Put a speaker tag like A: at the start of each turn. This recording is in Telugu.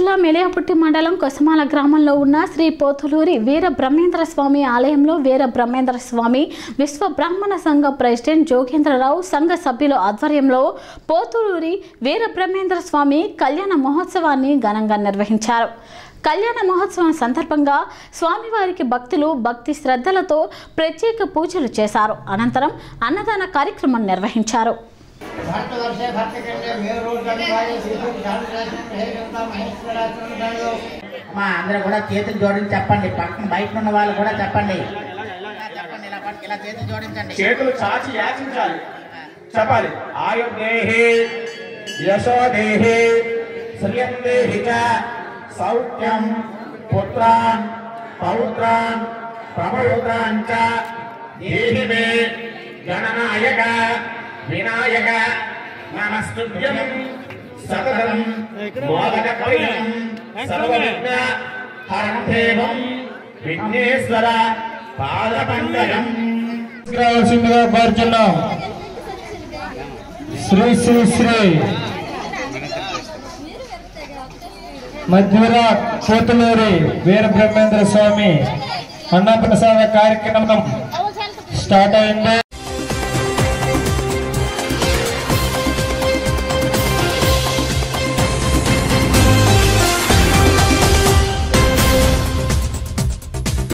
A: జిల్లా మెలియాపుట్టి మండలం కొసమాల గ్రామంలో ఉన్న శ్రీ పోతులూరి వీర బ్రహ్మేంద్ర స్వామి ఆలయంలో వీర బ్రహ్మేంద్ర స్వామి విశ్వ బ్రాహ్మణ సంఘ ప్రెసిడెంట్ జోగేంద్రరావు సంఘ సభ్యుల ఆధ్వర్యంలో పోతులూరి వీర బ్రహ్మేంద్ర స్వామి కళ్యాణ మహోత్సవాన్ని ఘనంగా నిర్వహించారు కళ్యాణ మహోత్సవం సందర్భంగా స్వామివారికి భక్తులు భక్తి శ్రద్ధలతో ప్రత్యేక పూజలు చేశారు అనంతరం అన్నదాన కార్యక్రమం నిర్వహించారు
B: भारतवर्षे भक्तकण्डे मेरुर्गणवाय శ్రీకృష్ణాశ్రమం హే గంగా మహేశ్వరాశ్రమంలో మా అందరూ కూడా చేతులు జోడించి చెప్పండి పక్కన బయట ఉన్న వాళ్ళు కూడా చెప్పండి ఇలా చెప్పండి ఇలా పట్టుకు ఇలా చేతులు జోడించండి
C: చేతులు చాచి యాచించాలి చెప్పాలి ఆయుర్దేహి యశోదేహి శ్రియందేహి చ సౌఖ్యం పుత్రాన్ పౌత్రాన్ ప్రపౌత్రాన్ చ దేహి మే గణనాయక వినాయక నమస్తుభ్యం సతతం మోదకప్రియం సర్వవిఘ్న హరణదేవం విఘ్నేశ్వర పాదపంకజం
D: రావాల్సిందిగా కోరుచున్నాం శ్రీ శ్రీ శ్రీ మధ్వర కోతులూరి వీర బ్రహ్మేంద్ర స్వామి అన్నప్రసాద కార్యక్రమం స్టార్ట్ అయింది